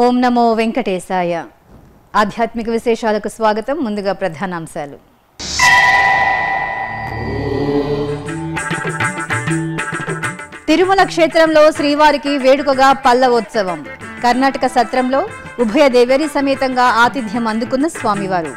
ఓం నమో వెంకటేశాయ ఆధ్యాత్మిక విశేషాలకు స్వాగతం ముందుగా ప్రధానాంశాలు తిరుమల క్షేత్రంలో శ్రీవారికి వేడుకగా పల్లవోత్సవం కర్ణాటక సత్రంలో ఉభయ దేవేరి సమేతంగా ఆతిథ్యం అందుకున్న స్వామివారు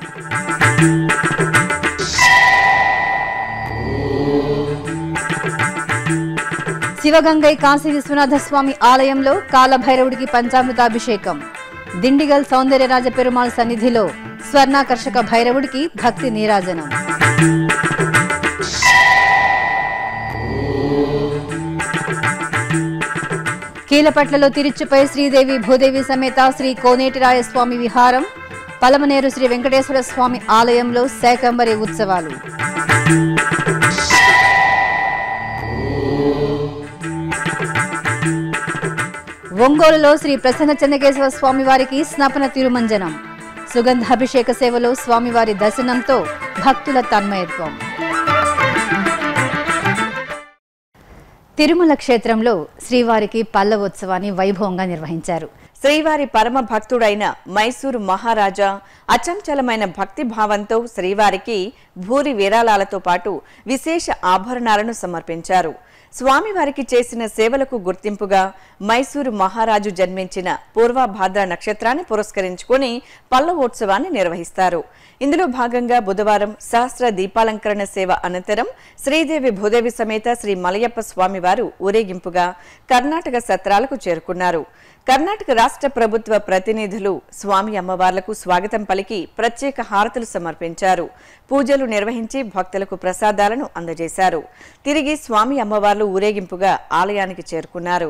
శివగంగై కాశీ విశ్వనాథ స్వామి ఆలయంలో కాలభైరవుడికి పంచామృతాభిషేకం దిండిగల్ సౌందర్యరాజ పెరుమాళ్ సన్నిధిలో స్వర్ణాకర్షక భైరవుడికి భక్తి నీరాజనం కీలపట్లలో తిరుచుపై శ్రీదేవి భూదేవి సమేత శ్రీ కోనేటిరాయ స్వామి విహారం పలమనేరు శ్రీ వెంకటేశ్వర స్వామి ఆలయంలో శాకంబరి ఉత్సవాలు ఒంగోలులో శ్రీ ప్రసన్న చెన్నకేశవ స్వామివారికి స్నపన తిరుమంజనం సుగంధాభిషేక సేవలో స్వామివారి దర్శనంతో భక్తుల తన్మయత్వం తిరుమల క్షేత్రంలో శ్రీవారికి పల్లవోత్సవాన్ని వైభవంగా నిర్వహించారు శ్రీవారి పరమ భక్తుడైన మైసూరు మహారాజా అచంచలమైన భక్తి భావంతో శ్రీవారికి భూరి విరాళాలతో పాటు విశేష ఆభరణాలను సమర్పించారు స్వామివారికి చేసిన సేవలకు గుర్తింపుగా మైసూరు మహారాజు జన్మించిన పూర్వభాద్ర నక్షత్రాన్ని పురస్కరించుకుని పల్లవోత్సవాన్ని నిర్వహిస్తారు ఇందులో భాగంగా బుధవారం సహస్ర దీపాలంకరణ సేవ అనంతరం శ్రీదేవి భూదేవి సమేత శ్రీ మలయప్ప స్వామివారు ఊరేగింపుగా కర్ణాటక సత్రాలకు చేరుకున్నారు కర్ణాటక రాష్ట్ర ప్రభుత్వ ప్రతినిధులు స్వామి అమ్మవార్లకు స్వాగతం పలికి ప్రత్యేక హారతులు సమర్పించారు పూజలు నిర్వహించి భక్తులకు ప్రసాదాలను అందజేశారు తిరిగి స్వామి అమ్మవార్లు ఊరేగింపుగా ఆలయానికి చేరుకున్నారు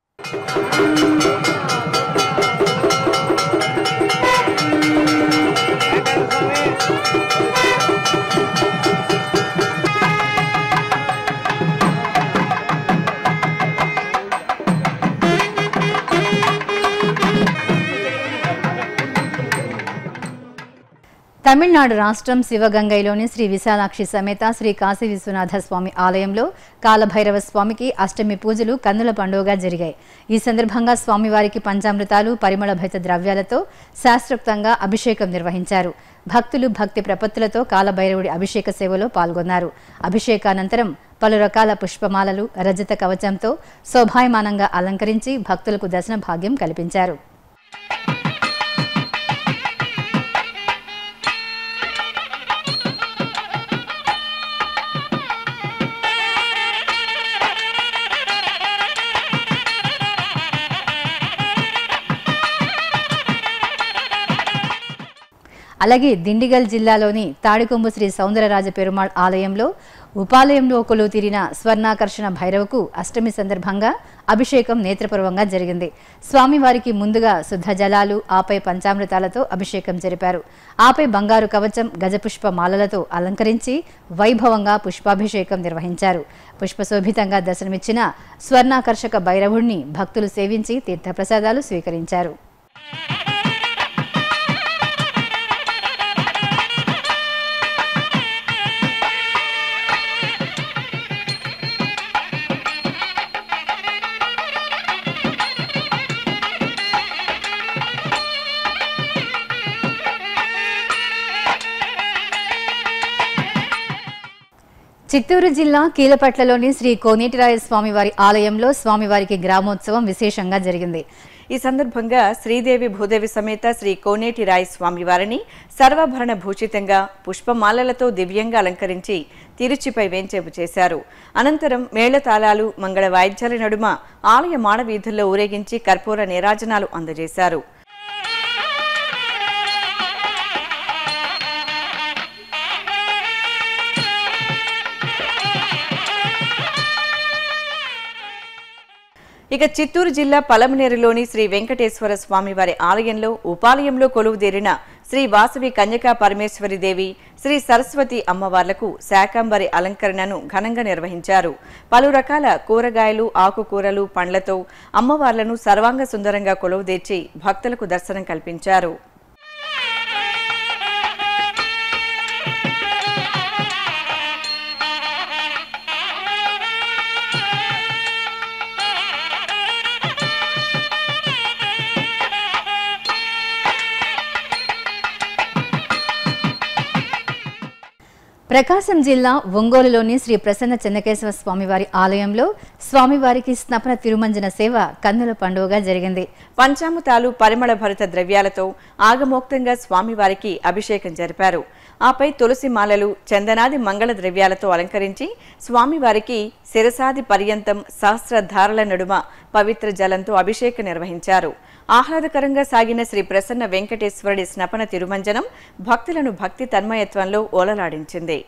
తమిళనాడు రాష్ట్రం శివగంగైలోని శ్రీ విశాలాక్షి సమేత శ్రీ కాశీ విశ్వనాథ స్వామి ఆలయంలో కాలభైరవ స్వామికి అష్టమి పూజలు కన్నుల పండుగగా జరిగాయి ఈ సందర్భంగా స్వామివారికి పంచామృతాలు పరిమళ భైత ద్రవ్యాలతో శాస్త్రోక్తంగా అభిషేకం నిర్వహించారు భక్తులు భక్తి ప్రపత్తులతో కాలభైరవుడి అభిషేక సేవలో పాల్గొన్నారు అభిషేకానంతరం పలు రకాల పుష్పమాలలు రజత కవచంతో శోభాయమానంగా అలంకరించి భక్తులకు దర్శన భాగ్యం కల్పించారు అలాగే దిండిగల్ జిల్లాలోని తాడికొంబు శ్రీ సౌందరరాజ పెరుమాళ్ ఆలయంలో ఉపాలయంలో కొలువు తీరిన స్వర్ణాకర్షణ భైరవకు అష్టమి సందర్భంగా అభిషేకం నేత్రపూర్వంగా జరిగింది స్వామివారికి ముందుగా శుద్ధ జలాలు ఆపై పంచామృతాలతో అభిషేకం జరిపారు ఆపై బంగారు కవచం గజపుష్ప మాలలతో అలంకరించి వైభవంగా పుష్పాభిషేకం నిర్వహించారు పుష్పశోభితంగా దర్శనమిచ్చిన స్వర్ణాకర్షక భైరవుణ్ణి భక్తులు సేవించి తీర్థప్రసాదాలు స్వీకరించారు చిత్తూరు జిల్లా కీలపట్లలోని శ్రీ కోనేటిరాయ స్వామివారి ఆలయంలో స్వామివారికి గ్రామోత్సవం విశేషంగా జరిగింది ఈ సందర్భంగా శ్రీదేవి భూదేవి సమేత శ్రీ కోనేటి రాయ స్వామివారిని సర్వాభరణ భూషితంగా పుష్పమాలలతో దివ్యంగా అలంకరించి తిరుచిపై వేంచేపు చేశారు అనంతరం మేళతాళాలు మంగళ వాయిద్యాల నడుమ ఆలయ మాడవీధుల్లో ఊరేగించి కర్పూర నీరాజనాలు అందజేశారు ఇక చిత్తూరు జిల్లా పలమనేరులోని శ్రీ వెంకటేశ్వర స్వామివారి ఆలయంలో ఉపాలయంలో కొలువుదీరిన శ్రీ వాసవి కన్యకా పరమేశ్వరి దేవి శ్రీ సరస్వతి అమ్మవార్లకు శాకాంబరి అలంకరణను ఘనంగా నిర్వహించారు పలు రకాల కూరగాయలు ఆకుకూరలు పండ్లతో అమ్మవార్లను సర్వాంగ సుందరంగా కొలువుదీర్చి భక్తులకు దర్శనం కల్పించారు ప్రకాశం జిల్లా ఒంగోలులోని శ్రీ ప్రసన్న చెన్నకేశవ స్వామివారి ఆలయంలో స్వామివారికి స్నపన తిరుమంజన సేవ కన్నుల పండుగగా జరిగింది పంచామృతాలు పరిమళ భరిత ద్రవ్యాలతో ఆగమోక్తంగా స్వామివారికి అభిషేకం జరిపారు ఆపై తులసి మాలలు చందనాది మంగళ ద్రవ్యాలతో అలంకరించి స్వామివారికి శిరసాది పర్యంతం సహస్రధారల నడుమ పవిత్ర జలంతో అభిషేకం నిర్వహించారు ఆహ్లాదకరంగా సాగిన శ్రీ ప్రసన్న వెంకటేశ్వరుడి స్నపన తిరుమంజనం భక్తులను భక్తి తన్మయత్వంలో ఓలలాడించింది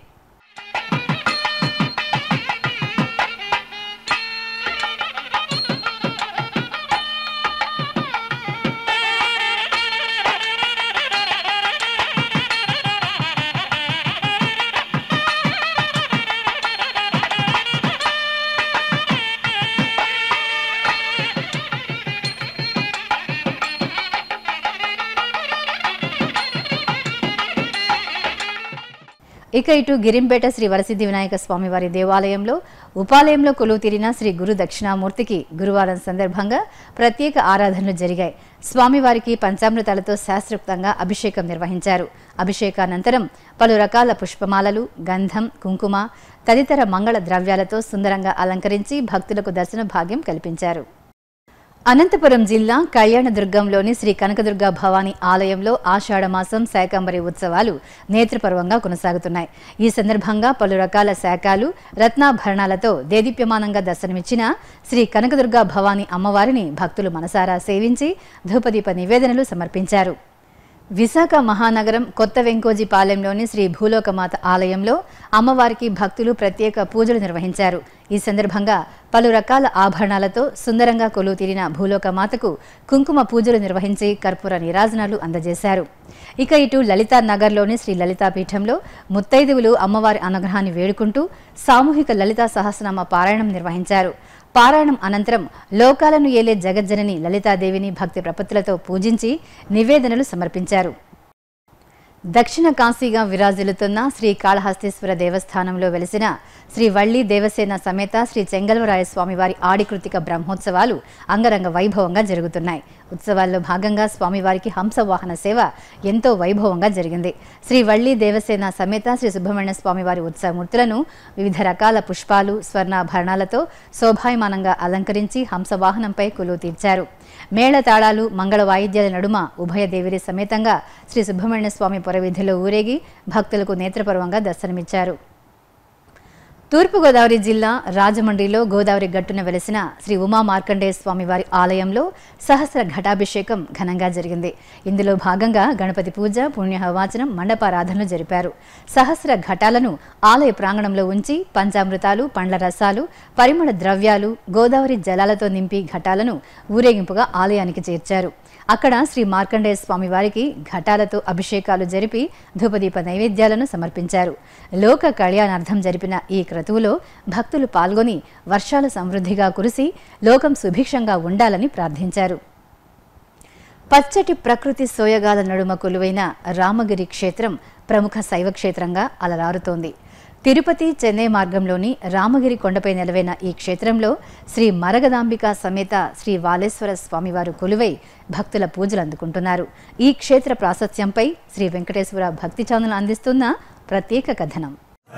ఇక ఇటు గిరింపేట శ్రీ వరసిద్ధి వినాయక స్వామివారి దేవాలయంలో ఉపాలయంలో కొలువు తీరిన శ్రీ గురు దక్షిణామూర్తికి గురువారం సందర్భంగా ప్రత్యేక ఆరాధనలు జరిగాయి స్వామివారికి పంచామృతాలతో శాస్త్రోక్తంగా అభిషేకం నిర్వహించారు అభిషేకానంతరం పలు రకాల పుష్పమాలలు గంధం కుంకుమ తదితర మంగళ ద్రవ్యాలతో సుందరంగా అలంకరించి భక్తులకు దర్శన భాగ్యం కల్పించారు అనంతపురం జిల్లా కళ్యాణదుర్గంలోని శ్రీ కనకదుర్గ భవానీ ఆలయంలో ఆషాఢ మాసం శాకంబరి ఉత్సవాలు నేత్రపర్వంగా కొనసాగుతున్నాయి ఈ సందర్భంగా పలు రకాల శాఖలు రత్నాభరణాలతో దేదీప్యమానంగా దర్శనమిచ్చిన శ్రీ కనకదుర్గ భవానీ అమ్మవారిని భక్తులు మనసారా సేవించి ధూపదీప నివేదనలు సమర్పించారు విశాఖ మహానగరం కొత్త వెంకోజి పాలెంలోని శ్రీ భూలోకమాత ఆలయంలో అమ్మవారికి భక్తులు ప్రత్యేక పూజలు నిర్వహించారు ఈ సందర్భంగా పలు రకాల ఆభరణాలతో సుందరంగా కొలువు తీరిన భూలోకమాతకు కుంకుమ పూజలు నిర్వహించి కర్పూర నీరాజనాలు అందజేశారు ఇక ఇటు లలితా నగర్లోని శ్రీ లలితా పీఠంలో ముత్తైదువులు అమ్మవారి అనుగ్రహాన్ని వేడుకుంటూ సామూహిక లలితా సహస్రనామ పారాయణం నిర్వహించారు పారాయణం అనంతరం లోకాలను ఏలే జగజ్జనని లలితాదేవిని భక్తి ప్రపత్తులతో పూజించి నివేదనలు సమర్పించారు దక్షిణ కాశీగా విరాజిల్లుతున్న శ్రీ కాళహస్తీశ్వర దేవస్థానంలో వెలిసిన శ్రీ వల్లి దేవసేన సమేత శ్రీ చెంగల్వరాయ స్వామివారి ఆడికృతిక బ్రహ్మోత్సవాలు అంగరంగ వైభవంగా జరుగుతున్నాయి ఉత్సవాల్లో భాగంగా స్వామివారికి హంసవాహన సేవ ఎంతో వైభవంగా జరిగింది శ్రీ వల్లి దేవసేన సమేత శ్రీ సుబ్రహ్మణ్య స్వామివారి ఉత్సవమూర్తులను వివిధ రకాల పుష్పాలు స్వర్ణాభరణాలతో శోభాయమానంగా అలంకరించి హంసవాహనంపై కొలువు తీర్చారు మేళతాళాలు మంగళ వాయిద్యాల నడుమ ఉభయ దేవిరి సమేతంగా శ్రీ సుబ్రహ్మణ్య స్వామి పురవీధిలో ఊరేగి భక్తులకు నేత్రపర్వంగా దర్శనమిచ్చారు తూర్పుగోదావరి జిల్లా రాజమండ్రిలో గోదావరి గట్టున వెలిసిన శ్రీ ఉమా మార్కండేయ స్వామివారి ఆలయంలో సహస్ర ఘటాభిషేకం ఘనంగా జరిగింది ఇందులో భాగంగా గణపతి పూజ పుణ్యహవాచనం మండపారాధనలు జరిపారు సహస్ర ఘటాలను ఆలయ ప్రాంగణంలో ఉంచి పంచామృతాలు పండ్ల రసాలు పరిమళ ద్రవ్యాలు గోదావరి జలాలతో నింపి ఘటాలను ఊరేగింపుగా ఆలయానికి చేర్చారు అక్కడ శ్రీ మార్కండేయ స్వామివారికి ఘటాలతో అభిషేకాలు జరిపి ధూపదీప నైవేద్యాలను సమర్పించారు లోక కళ్యాణార్థం జరిపిన ఈ క్రతువులో భక్తులు పాల్గొని వర్షాలు సమృద్ధిగా కురిసి లోకం సుభిక్షంగా ఉండాలని ప్రార్థించారు పచ్చటి ప్రకృతి సోయగాల నడుమ కొలువైన రామగిరి క్షేత్రం ప్రముఖ శైవ క్షేత్రంగా అలరారుతోంది తిరుపతి చెన్నై మార్గంలోని రామగిరి కొండపై నెలవైన ఈ క్షేత్రంలో శ్రీ మరగదాంబిక సమేత శ్రీ వాలేశ్వర స్వామివారు కొలువై భక్తుల పూజలు అందుకుంటున్నారు ఈ క్షేత్ర ప్రాశస్త్యంపై శ్రీ వెంకటేశ్వర భక్తి ఛానల్ అందిస్తున్న ప్రత్యేక కథనం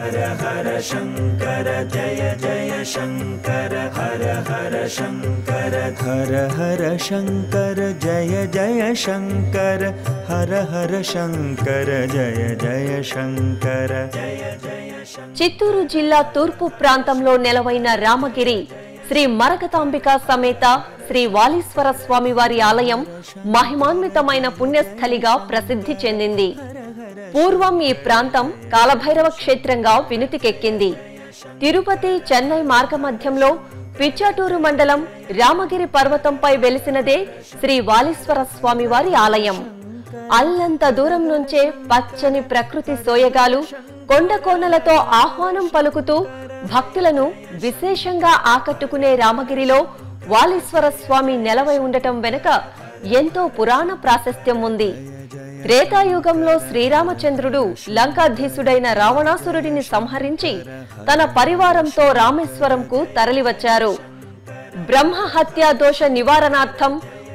हर हर शङ्कर जय जय शङ्कर हर हर शङ्कर जय जय शङ्कर जय जय शङ्कर చిత్తూరు జిల్లా తూర్పు ప్రాంతంలో నెలవైన రామగిరి శ్రీ మరకతాంబిక సమేత శ్రీ వాలీశ్వర స్వామివారి ఆలయం మహిమాన్వితమైన పుణ్యస్థలిగా ప్రసిద్ధి చెందింది పూర్వం ఈ ప్రాంతం కాలభైరవ క్షేత్రంగా వినుతికెక్కింది తిరుపతి చెన్నై మార్గమధ్యంలో పిచ్చాటూరు మండలం రామగిరి పర్వతంపై వెలిసినదే శ్రీ వాలీశ్వర స్వామివారి ఆలయం అల్లంత దూరం నుంచే పచ్చని ప్రకృతి సోయగాలు కొండ కోనలతో ఆహ్వానం పలుకుతూ భక్తులను విశేషంగా ఆకట్టుకునే రామగిరిలో వాలీశ్వర స్వామి నెలవై ఉండటం వెనుక ఎంతో పురాణ ప్రాశస్త్యం ఉంది త్రేతాయుగంలో శ్రీరామచంద్రుడు లంకాధీసుడైన రావణాసురుడిని సంహరించి తన పరివారంతో రామేశ్వరంకు తరలివచ్చారు బ్రహ్మ హత్యా దోష నివారణార్థం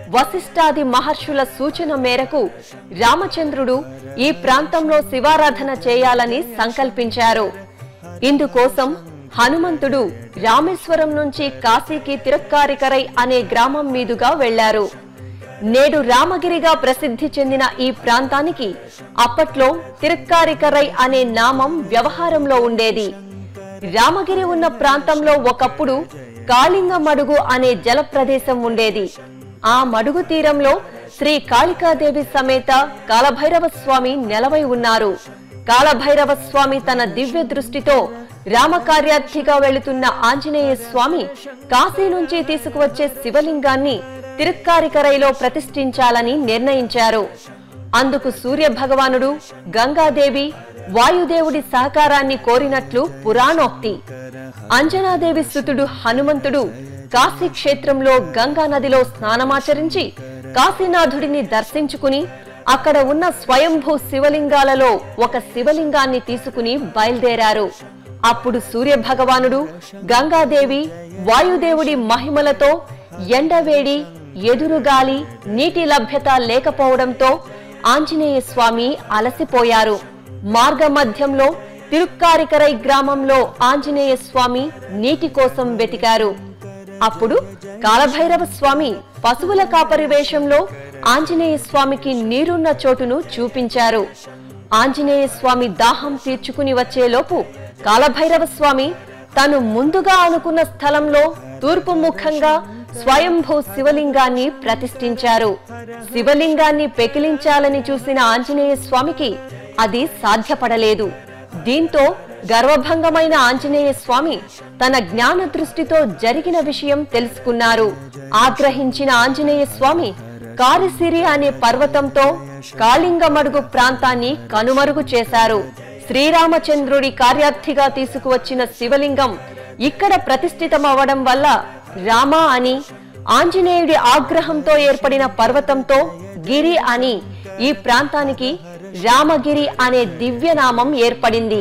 వశిష్ఠాది మహర్షుల సూచన మేరకు రామచంద్రుడు ఈ ప్రాంతంలో శివారాధన చేయాలని సంకల్పించారు ఇందుకోసం హనుమంతుడు రామేశ్వరం నుంచి కాశీకి తిరక్కారికరై అనే గ్రామం మీదుగా వెళ్లారు నేడు రామగిరిగా ప్రసిద్ధి చెందిన ఈ ప్రాంతానికి అప్పట్లో తిరక్కారికరై అనే నామం వ్యవహారంలో ఉండేది రామగిరి ఉన్న ప్రాంతంలో ఒకప్పుడు కాళింగ మడుగు అనే జల ప్రదేశం ఉండేది ఆ మడుగు తీరంలో శ్రీ కాళికాదేవి సమేత కాలభైరవ స్వామి నెలవై ఉన్నారు కాలభైరవ స్వామి తన దివ్య దృష్టితో రామకార్యార్థిగా వెళుతున్న ఆంజనేయ స్వామి కాశీ నుంచి తీసుకువచ్చే శివలింగాన్ని తిరుక్కారికరైలో ప్రతిష్ఠించాలని నిర్ణయించారు అందుకు సూర్య భగవానుడు గంగాదేవి వాయుదేవుడి సహకారాన్ని కోరినట్లు పురాణోక్తి అంజనాదేవి సుతుడు హనుమంతుడు కాశీ క్షేత్రంలో గంగా నదిలో స్నానమాచరించి కాశీనాథుడిని దర్శించుకుని అక్కడ ఉన్న స్వయంభూ శివలింగాలలో ఒక శివలింగాన్ని తీసుకుని బయలుదేరారు అప్పుడు సూర్య భగవానుడు గంగాదేవి వాయుదేవుడి మహిమలతో ఎండవేడి ఎదురుగాలి నీటి లభ్యత లేకపోవడంతో ఆంజనేయ స్వామి అలసిపోయారు మార్గమధ్యంలో తిరుక్కారికరై గ్రామంలో ఆంజనేయ స్వామి నీటి కోసం వెతికారు అప్పుడు కాలభైరవ స్వామి పశువుల కాపరి వేషంలో ఆంజనేయ స్వామికి నీరున్న చోటును చూపించారు ఆంజనేయ స్వామి దాహం తీర్చుకుని వచ్చేలోపు కాలభైరవ స్వామి తను ముందుగా అనుకున్న స్థలంలో తూర్పు ముఖంగా స్వయంభూ శివలింగాన్ని ప్రతిష్ఠించారు శివలింగాన్ని పెకిలించాలని చూసిన ఆంజనేయ స్వామికి అది సాధ్యపడలేదు దీంతో గర్వభంగమైన ఆంజనేయ స్వామి తన జ్ఞాన దృష్టితో జరిగిన విషయం తెలుసుకున్నారు ఆగ్రహించిన ఆంజనేయ స్వామి కారిసిరి అనే పర్వతంతో కాళింగమడుగు ప్రాంతాన్ని కనుమరుగు చేశారు శ్రీరామచంద్రుడి కార్యార్థిగా తీసుకువచ్చిన శివలింగం ఇక్కడ ప్రతిష్ఠితమవ్వడం వల్ల రామ అని ఆంజనేయుడి ఆగ్రహంతో ఏర్పడిన పర్వతంతో గిరి అని ఈ ప్రాంతానికి రామగిరి అనే దివ్యనామం ఏర్పడింది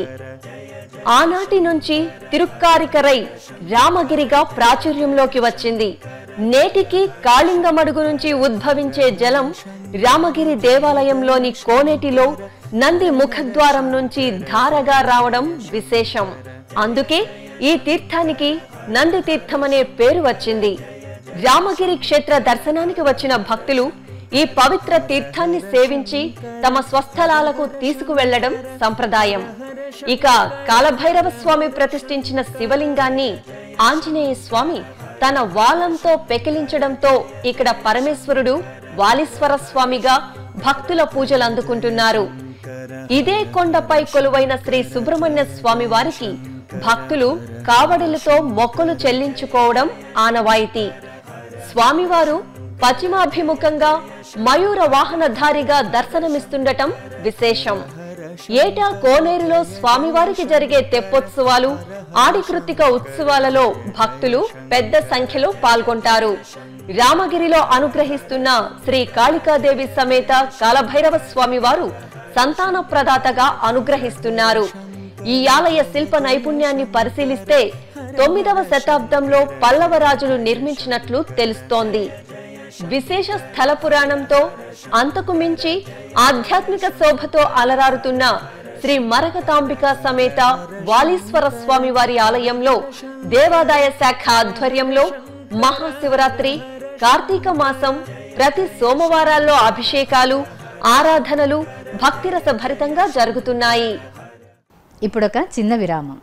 ఆనాటి నుంచి తిరుక్కారికరై రామగిరిగా ప్రాచుర్యంలోకి వచ్చింది నేటికి కాళింగమడుగు నుంచి ఉద్భవించే జలం రామగిరి దేవాలయంలోని కోనేటిలో నంది ముఖద్వారం నుంచి ధారగా రావడం విశేషం అందుకే ఈ తీర్థానికి నంది తీర్థమనే పేరు వచ్చింది రామగిరి క్షేత్ర దర్శనానికి వచ్చిన భక్తులు ఈ పవిత్ర తీర్థాన్ని సేవించి తమ స్వస్థలాలకు తీసుకువెళ్లడం సంప్రదాయం ఇక కాలభైరవ స్వామి ప్రతిష్ఠించిన శివలింగాన్ని ఆంజనేయ స్వామి తన వాలంతో పెకిలించడంతో ఇక్కడ పరమేశ్వరుడు వాలీశ్వర స్వామిగా భక్తుల పూజలు అందుకుంటున్నారు ఇదే కొండపై కొలువైన శ్రీ సుబ్రహ్మణ్య స్వామి వారికి భక్తులు కావడులతో మొక్కులు చెల్లించుకోవడం ఆనవాయితీ స్వామివారు పశ్చిమాభిముఖంగా మయూర వాహనధారిగా దర్శనమిస్తుండటం విశేషం ఏటా కోనేరులో స్వామివారికి జరిగే తెప్పోత్సవాలు ఆడికృత్తిక ఉత్సవాలలో భక్తులు పెద్ద సంఖ్యలో పాల్గొంటారు రామగిరిలో అనుగ్రహిస్తున్న శ్రీ కాళికాదేవి సమేత కాలభైరవ స్వామివారు సంతాన ప్రదాతగా అనుగ్రహిస్తున్నారు ఈ ఆలయ శిల్ప నైపుణ్యాన్ని పరిశీలిస్తే తొమ్మిదవ శతాబ్దంలో పల్లవ రాజులు నిర్మించినట్లు తెలుస్తోంది విశేష స్థల పురాణంతో అంతకు మించి ఆధ్యాత్మిక శోభతో అలరారుతున్న శ్రీ మరకతాంబిక సమేత వాలీశ్వర స్వామి వారి ఆలయంలో దేవాదాయ శాఖ ఆధ్వర్యంలో మహాశివరాత్రి కార్తీక మాసం ప్రతి సోమవారాల్లో అభిషేకాలు ఆరాధనలు భక్తిరస భరితంగా జరుగుతున్నాయి ఇప్పుడొక చిన్న విరామం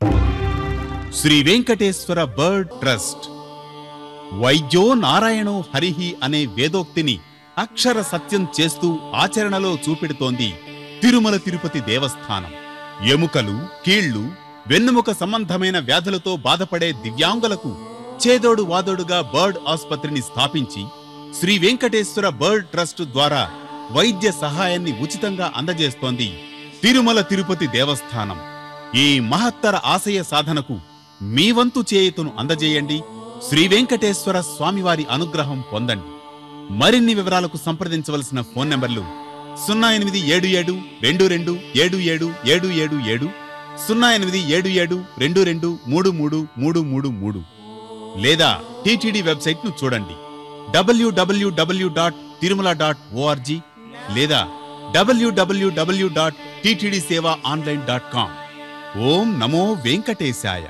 శ్రీ వెంకటేశ్వర బర్డ్ ట్రస్ట్ వైద్యో నారాయణో హరిహి అనే వేదోక్తిని అక్షర సత్యం చేస్తూ ఆచరణలో చూపెడుతోంది తిరుమల తిరుపతి దేవస్థానం ఎముకలు కీళ్లు వెన్నుముక సంబంధమైన వ్యాధులతో బాధపడే దివ్యాంగులకు చేదోడు వాదోడుగా బర్డ్ ఆసుపత్రిని స్థాపించి శ్రీ వెంకటేశ్వర బర్డ్ ట్రస్ట్ ద్వారా వైద్య సహాయాన్ని ఉచితంగా అందజేస్తోంది తిరుమల తిరుపతి దేవస్థానం ఈ మహత్తర ఆశయ సాధనకు మీ వంతు చేయుతును అందజేయండి శ్రీ వెంకటేశ్వర స్వామివారి అనుగ్రహం పొందండి మరిన్ని వివరాలకు సంప్రదించవలసిన ఫోన్ నంబర్లు సున్నా ఎనిమిది ఏడు ఏడు రెండు రెండు ఏడు ఏడు ఏడు ఏడు ఏడు సున్నా ఎనిమిది ఏడు ఏడు రెండు రెండు మూడు మూడు మూడు మూడు మూడు లేదా టీటీడీ వెబ్సైట్ ను చూడండి W W W dot Tirumala dot O R G లేదా W W W dot TTD Seva online dot com ఓం నమో వెంకటేశాయ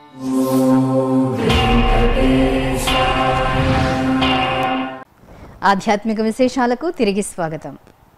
ఆధ్యాత్మిక విశేషాలకు తిరిగి స్వాగతం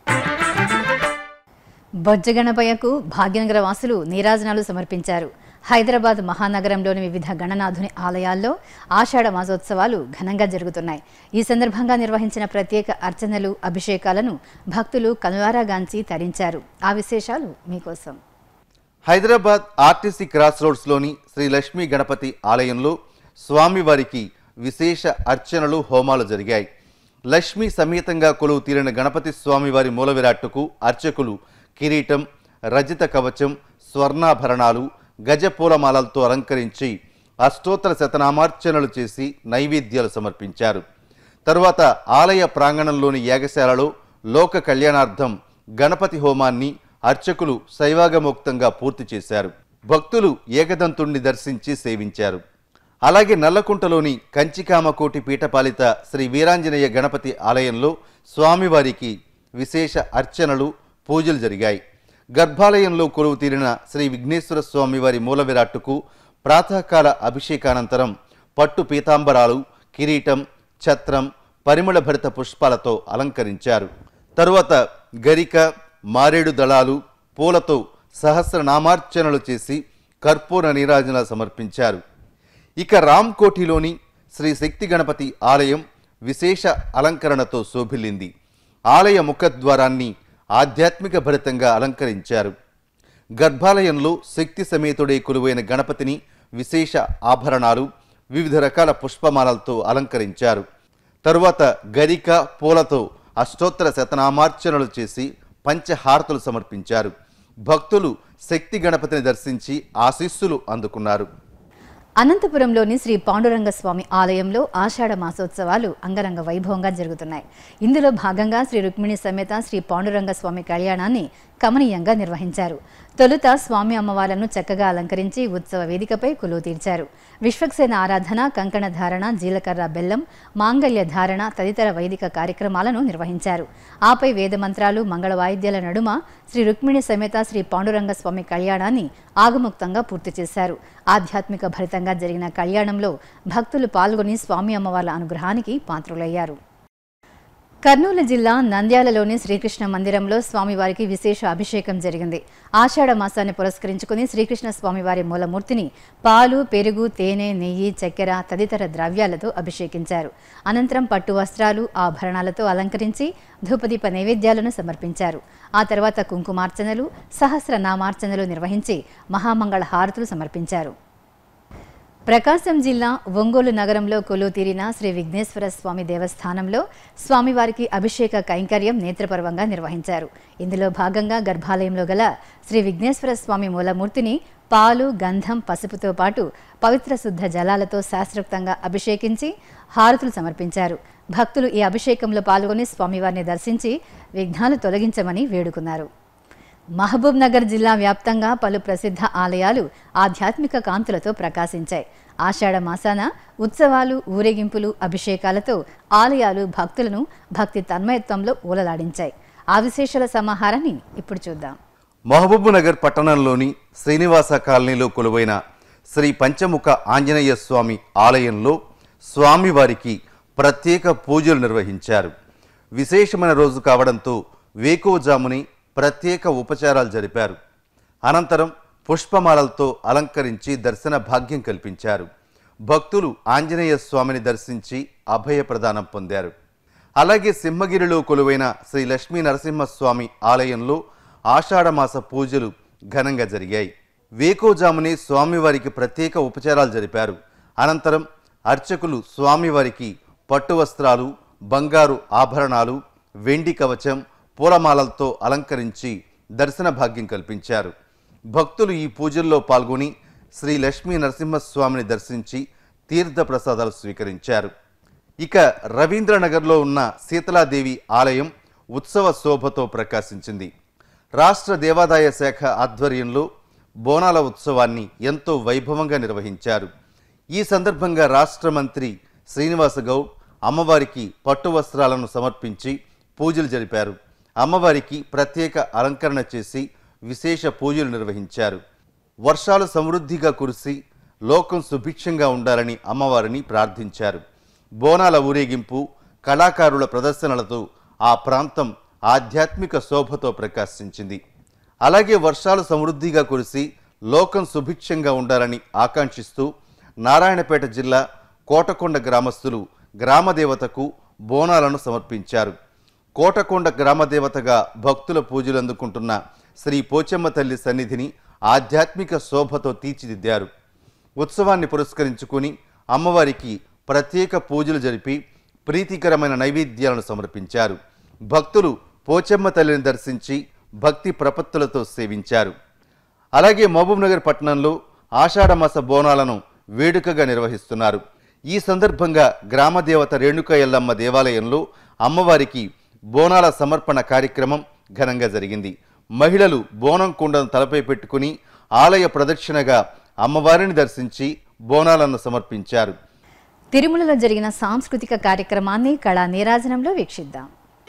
బొజ్జగణపయ్యకు భాగ్యనగర వాసులు నీరాజనాలు సమర్పించారు హైదరాబాద్ మహానగరంలోని వివిధ గణనాథుని ఆలయాల్లో ఆషాఢ మాసోత్సవాలు ఘనంగా జరుగుతున్నాయి ఈ సందర్భంగా నిర్వహించిన ప్రత్యేక అర్చనలు అభిషేకాలను భక్తులు కనులారాగాంచి తరించారు ఆ విశేషాలు మీకోసం హైదరాబాద్ ఆర్టీసీ క్రాస్ రోడ్స్లోని శ్రీ లక్ష్మీ గణపతి ఆలయంలో స్వామివారికి విశేష అర్చనలు హోమాలు జరిగాయి లక్ష్మీ సమేతంగా కొలువు తీరిన గణపతి స్వామివారి మూల విరాట్టుకు అర్చకులు కిరీటం రజిత కవచం స్వర్ణాభరణాలు గజ పూలమాలలతో అలంకరించి అష్టోత్తర శతనామార్చనలు చేసి నైవేద్యాలు సమర్పించారు తరువాత ఆలయ ప్రాంగణంలోని యాగశాలలో లోక కళ్యాణార్థం గణపతి హోమాన్ని అర్చకులు శైవాగమోక్తంగా పూర్తి చేశారు భక్తులు ఏకదంతుణ్ణి దర్శించి సేవించారు అలాగే నల్లకుంటలోని కంచికామకోటి పీఠపాలిత శ్రీ వీరాంజనేయ గణపతి ఆలయంలో స్వామివారికి విశేష అర్చనలు పూజలు జరిగాయి గర్భాలయంలో కొలువు తీరిన శ్రీ విఘ్నేశ్వర స్వామివారి మూల విరాట్టుకు ప్రాతకాల అభిషేకానంతరం పట్టు పీతాంబరాలు కిరీటం ఛత్రం పరిమళ భరిత పుష్పాలతో అలంకరించారు తరువాత గరిక మారేడు దళాలు పూలతో సహస్రనామార్చనలు చేసి కర్పూర నీరాజన సమర్పించారు ఇక రామ్కోటిలోని శ్రీ శక్తి గణపతి ఆలయం విశేష అలంకరణతో శోభిల్లింది ఆలయ ముఖద్వారాన్ని ఆధ్యాత్మిక భరితంగా అలంకరించారు గర్భాలయంలో శక్తి సమేతుడే కొలువైన గణపతిని విశేష ఆభరణాలు వివిధ రకాల పుష్పమాలలతో అలంకరించారు తరువాత గరిక పూలతో అష్టోత్తర శతనామార్చనలు చేసి పంచహారతులు సమర్పించారు భక్తులు శక్తి గణపతిని దర్శించి ఆశీస్సులు అందుకున్నారు అనంతపురంలోని శ్రీ పాండురంగ స్వామి ఆలయంలో ఆషాఢ మాసోత్సవాలు అంగరంగ వైభవంగా జరుగుతున్నాయి ఇందులో భాగంగా శ్రీ రుక్మిణి సమేత శ్రీ పాండురంగ స్వామి కళ్యాణాన్ని కమనీయంగా నిర్వహించారు తొలుత స్వామి అమ్మవార్లను చక్కగా అలంకరించి ఉత్సవ వేదికపై కొలువు తీర్చారు విశ్వక్సేన ఆరాధన కంకణ ధారణ జీలకర్ర బెల్లం మాంగళ్య ధారణ తదితర వైదిక కార్యక్రమాలను నిర్వహించారు ఆపై వేద మంత్రాలు మంగళ వాయిద్యాల నడుమ శ్రీ రుక్మిణి సమేత శ్రీ పాండురంగ స్వామి కళ్యాణాన్ని ఆగముక్తంగా పూర్తి చేశారు ఆధ్యాత్మిక భరితంగా జరిగిన కళ్యాణంలో భక్తులు పాల్గొని స్వామి అమ్మవార్ల అనుగ్రహానికి పాత్రులయ్యారు కర్నూలు జిల్లా నంద్యాలలోని శ్రీకృష్ణ మందిరంలో స్వామివారికి విశేష అభిషేకం జరిగింది ఆషాఢ మాసాన్ని పురస్కరించుకుని శ్రీకృష్ణ స్వామివారి మూలమూర్తిని పాలు పెరుగు తేనె నెయ్యి చక్కెర తదితర ద్రవ్యాలతో అభిషేకించారు అనంతరం పట్టు వస్త్రాలు ఆభరణాలతో అలంకరించి ధూపదీప నైవేద్యాలను సమర్పించారు ఆ తర్వాత కుంకుమార్చనలు సహస్రనామార్చనలు నిర్వహించి మహామంగళ హారతులు సమర్పించారు ప్రకాశం జిల్లా ఒంగోలు నగరంలో కొలువు తీరిన శ్రీ విఘ్నేశ్వర స్వామి దేవస్థానంలో స్వామివారికి అభిషేక కైంకర్యం నేత్రపర్వంగా నిర్వహించారు ఇందులో భాగంగా గర్భాలయంలో గల శ్రీ విఘ్నేశ్వర స్వామి మూలమూర్తిని పాలు గంధం పసుపుతో పాటు పవిత్ర శుద్ధ జలాలతో శాస్త్రోక్తంగా అభిషేకించి హారతులు సమర్పించారు భక్తులు ఈ అభిషేకంలో పాల్గొని స్వామివారిని దర్శించి విఘ్నాలు తొలగించమని వేడుకున్నారు మహబూబ్ నగర్ జిల్లా వ్యాప్తంగా పలు ప్రసిద్ధ ఆలయాలు ఆధ్యాత్మిక కాంతులతో ప్రకాశించాయి ఆషాఢ మాసాన ఉత్సవాలు ఊరేగింపులు అభిషేకాలతో ఆలయాలు భక్తులను భక్తి తన్మయత్వంలో ఊలలాడించాయి ఆ విశేషాల సమాహారాన్ని ఇప్పుడు చూద్దాం మహబూబునగర్ పట్టణంలోని శ్రీనివాస కాలనీలో కొలువైన శ్రీ పంచముఖ ఆంజనేయ స్వామి ఆలయంలో స్వామివారికి ప్రత్యేక పూజలు నిర్వహించారు విశేషమైన రోజు కావడంతో వేకోజాముని ప్రత్యేక ఉపచారాలు జరిపారు అనంతరం పుష్పమాలలతో అలంకరించి దర్శన భాగ్యం కల్పించారు భక్తులు ఆంజనేయ స్వామిని దర్శించి అభయ ప్రదానం పొందారు అలాగే సింహగిరిలో కొలువైన శ్రీ లక్ష్మీ నరసింహస్వామి ఆలయంలో ఆషాఢమాస పూజలు ఘనంగా జరిగాయి వేకోజామునే స్వామివారికి ప్రత్యేక ఉపచారాలు జరిపారు అనంతరం అర్చకులు స్వామివారికి పట్టు వస్త్రాలు బంగారు ఆభరణాలు వెండి కవచం పూలమాలలతో అలంకరించి దర్శన భాగ్యం కల్పించారు భక్తులు ఈ పూజల్లో పాల్గొని శ్రీ లక్ష్మీ నరసింహస్వామిని దర్శించి తీర్థ ప్రసాదాలు స్వీకరించారు ఇక రవీంద్రనగర్లో ఉన్న శీతలాదేవి ఆలయం ఉత్సవ శోభతో ప్రకాశించింది రాష్ట్ర దేవాదాయ శాఖ ఆధ్వర్యంలో బోనాల ఉత్సవాన్ని ఎంతో వైభవంగా నిర్వహించారు ఈ సందర్భంగా రాష్ట్ర మంత్రి శ్రీనివాస గౌడ్ అమ్మవారికి పట్టు వస్త్రాలను సమర్పించి పూజలు జరిపారు అమ్మవారికి ప్రత్యేక అలంకరణ చేసి విశేష పూజలు నిర్వహించారు వర్షాలు సమృద్ధిగా కురిసి లోకం సుభిక్షంగా ఉండాలని అమ్మవారిని ప్రార్థించారు బోనాల ఊరేగింపు కళాకారుల ప్రదర్శనలతో ఆ ప్రాంతం ఆధ్యాత్మిక శోభతో ప్రకాశించింది అలాగే వర్షాలు సమృద్ధిగా కురిసి లోకం సుభిక్షంగా ఉండాలని ఆకాంక్షిస్తూ నారాయణపేట జిల్లా కోటకొండ గ్రామస్తులు గ్రామదేవతకు బోనాలను సమర్పించారు కోటకొండ గ్రామదేవతగా భక్తుల పూజలు అందుకుంటున్న శ్రీ పోచమ్మ తల్లి సన్నిధిని ఆధ్యాత్మిక శోభతో తీర్చిదిద్దారు ఉత్సవాన్ని పురస్కరించుకుని అమ్మవారికి ప్రత్యేక పూజలు జరిపి ప్రీతికరమైన నైవేద్యాలను సమర్పించారు భక్తులు పోచమ్మ తల్లిని దర్శించి భక్తి ప్రపత్తులతో సేవించారు అలాగే మహబూబ్నగర్ పట్టణంలో ఆషాఢమాస బోనాలను వేడుకగా నిర్వహిస్తున్నారు ఈ సందర్భంగా గ్రామదేవత రేణుక ఎల్లమ్మ దేవాలయంలో అమ్మవారికి బోనాల సమర్పణ కార్యక్రమం ఘనంగా జరిగింది మహిళలు బోనం కుండను తలపై పెట్టుకుని ఆలయ ప్రదక్షిణగా అమ్మవారిని దర్శించి బోనాలను సమర్పించారు తిరుమలలో జరిగిన సాంస్కృతిక కార్యక్రమాన్ని కళా నీరాజనంలో వీక్షిద్దాం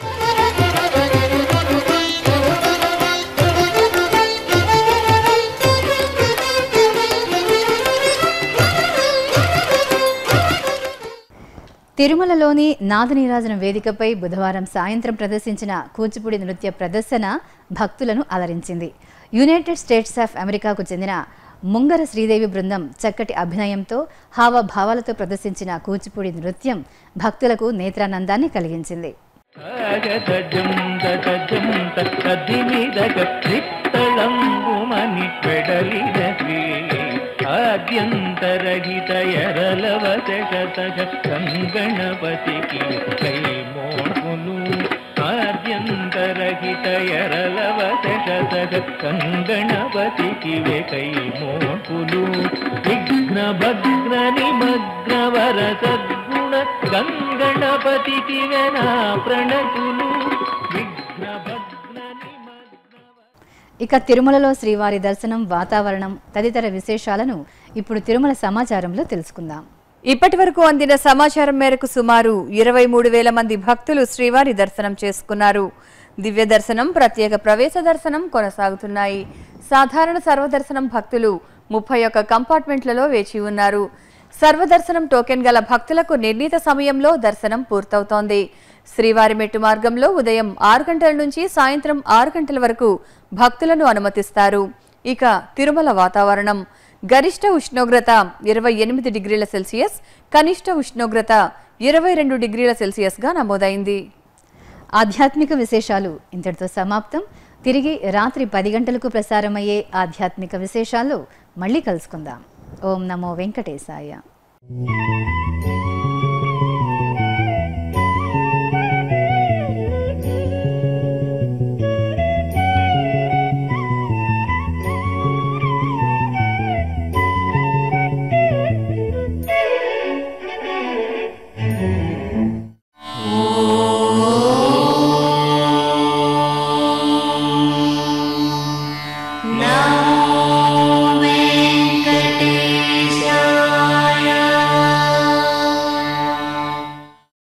తిరుమలలోని నాదనీరాజనం వేదికపై బుధవారం సాయంత్రం ప్రదర్శించిన కూచిపూడి నృత్య ప్రదర్శన భక్తులను అలరించింది యునైటెడ్ స్టేట్స్ ఆఫ్ అమెరికాకు చెందిన ముంగర శ్రీదేవి బృందం చక్కటి అభినయంతో హావభావాలతో ప్రదర్శించిన కూచిపూడి నృత్యం భక్తులకు నేత్రానందాన్ని కలిగించింది ఆగతజం తటజం తదిమిదగ త్రిత్తళంగుమని పెడలినది ఆద్యంతరహిత ఎరలవతగతగ కంగణపతికి కై మోకులు ఆద్యంతరహిత ఎరలవతగతగ కంగణపతికి కై మోకులు విఘ్న భగ్న నిమగ్న వర సద్గుణ గంగణపతికి వెనా ప్రణతులు విఘ్న భగ్న నిమగ్న ఇక తిరుమలలో శ్రీవారి దర్శనం వాతావరణం తదితర విశేషాలను ఇప్పుడు తిరుమల సమాచారంలో తెలుసుకుందాం ఇప్పటి వరకు అందిన సమాచారం మేరకు సుమారు ఇరవై మూడు వేల మంది భక్తులు శ్రీవారి దర్శనం చేసుకున్నారు దివ్య దర్శనం ప్రత్యేక ప్రవేశ దర్శనం కొనసాగుతున్నాయి సాధారణ సర్వదర్శనం భక్తులు ముప్పై ఒక్క కంపార్ట్మెంట్లలో వేచి ఉన్నారు సర్వదర్శనం టోకెన్ గల భక్తులకు నిర్ణీత సమయంలో దర్శనం పూర్తవుతోంది శ్రీవారి మెట్టు మార్గంలో ఉదయం ఆరు గంటల నుంచి సాయంత్రం ఆరు గంటల వరకు భక్తులను అనుమతిస్తారు ఇక తిరుమల వాతావరణం గరిష్ట ఉష్ణోగ్రత ఇరవై ఎనిమిది డిగ్రీల సెల్సియస్ కనిష్ట ఉష్ణోగ్రత ఇరవై రెండు డిగ్రీల సెల్సియస్గా నమోదైంది ఆధ్యాత్మిక విశేషాలు ఇంతటితో సమాప్తం తిరిగి రాత్రి పది గంటలకు ప్రసారమయ్యే ఆధ్యాత్మిక విశేషాల్లో మళ్ళీ కలుసుకుందాం ఓం నమో వెంకటేశాయ